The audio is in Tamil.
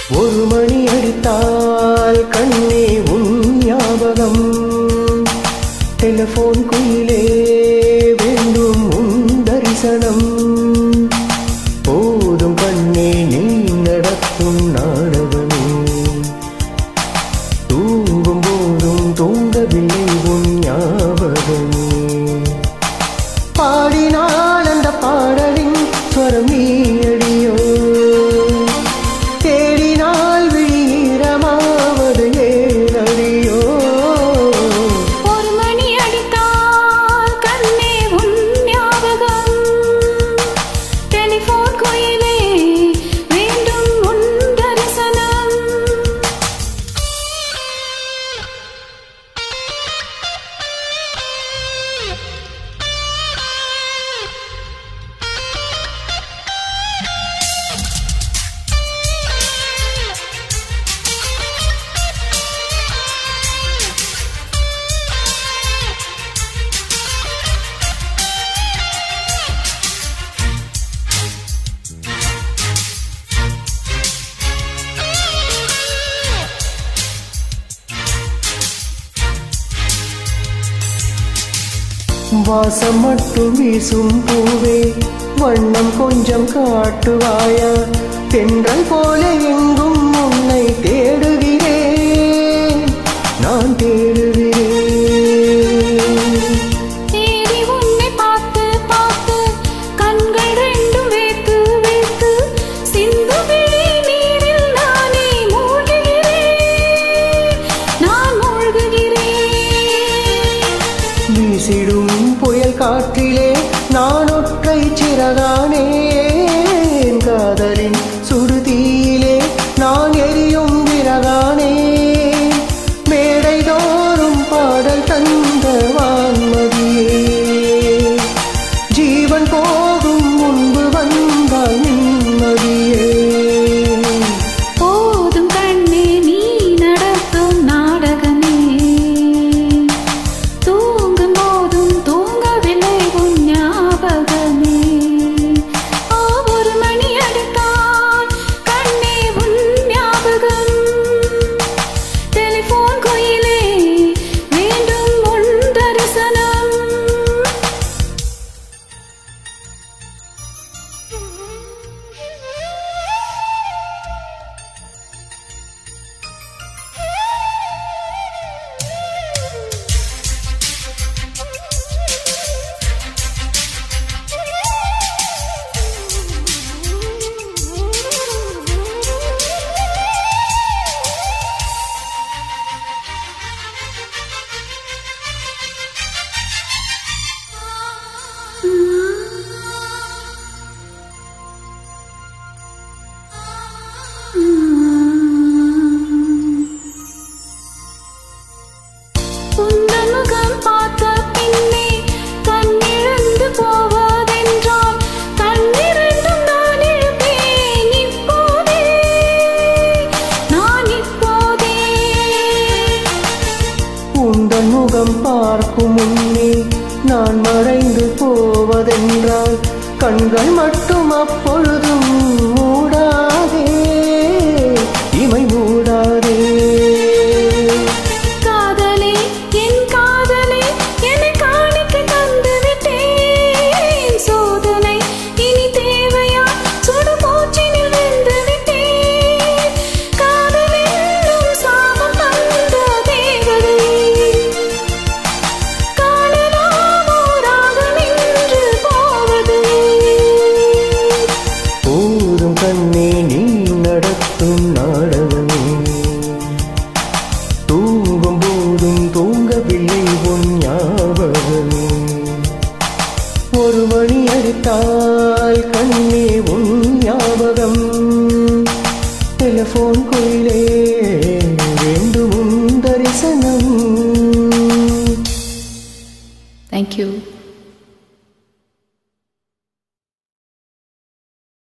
ஒரு மணி அடித்தால் கண்ணே உன் ஞாபகம் டெலிபோன் குயிலே வேண்டும் உன் தரிசனம் போதும் கண்ணே நீ நடத்தும் நாடகமே தூங்கும் போதும் தூங்கவில்லை உன் ஞாபகமே பாடினாள் அந்த பாடலின் ஸ்வரம் நீயடியோ தேடினால் வீரமாவது ஏனடியோ ஒரு மணி அடித்தால் கண்ணே உன் ஞாபகம் டெலிபோன் குயிலே வேண்டும் உன் தரிசனம் வாசம் மட்டும் வீசும் பூவே வண்ணம் கொஞ்சம் காட்டுவாயா தென்றல் போல எங்கும் உன்னை தேடுகிறேன் நான் தேடுகிறேன் தேடி உன்னை பார்த்து பார்த்து கண்கள் ரெண்டும் வேத்து வேத்து சிந்து விழி நீரில் நானே மூழ்குகிறேன் நான் மூழ்குகிறேன் வீசிடும் புயல் காற்றிலே நான் ஒற்றை சிறகானேன் காதலின் சுடுதியிலே நான் எரியும் விறகானே மேடை தோறும் பாடல் தந்த வான்மதியே ஜீவன் போகும் முன்பு வந்தால் நிம்மதியே போதும் கண்ணே நீ நடத்தும் நாடகமே தூங்கும் போதும் தூங்கவில்லை உன் ஞாபகமே ஆ, ஒரு மணி அடித்தால் கண்ணே உன் ஞாபகம் டெலிபோன் கோயிலே வேண்டும் உன் தரிசனம் உந்தன் முகம் பார்த்த பின்னே கண்ணிழந்து போவதென்றால் கண்ணிரண்டும் நான் இழுப்பேன் இப்போதே நான் இப்போதே உந்தன் முகம் பார்க்கும் முன்னே நான் மறைந்து போவதென்றால் கண்கள் மட்டும் அப்பொழுதும் மூடாதே இமை மூடாதே காதலே என் காதலே என்னை காணிக்க தந்து விட்டேன் சோதனை இனி தேவையா சுடு மூச்சினில் வெந்து விட்டேன் காதலென்னும் சாபம் தந்த தேவதை காணலாமோ ராகம் இன்று போவது போதும் கண்ணே நீ நடத்தும் நாடகமே தூங்கும் போதும் தூங்கவில்லை உன் ஞாபகமே ஒரு மணி அடித்தால் கண்ணே உன் ஞாபகம் டெலிபோன் குயிலே வேண்டும் உன் தரிசனம் Thank you.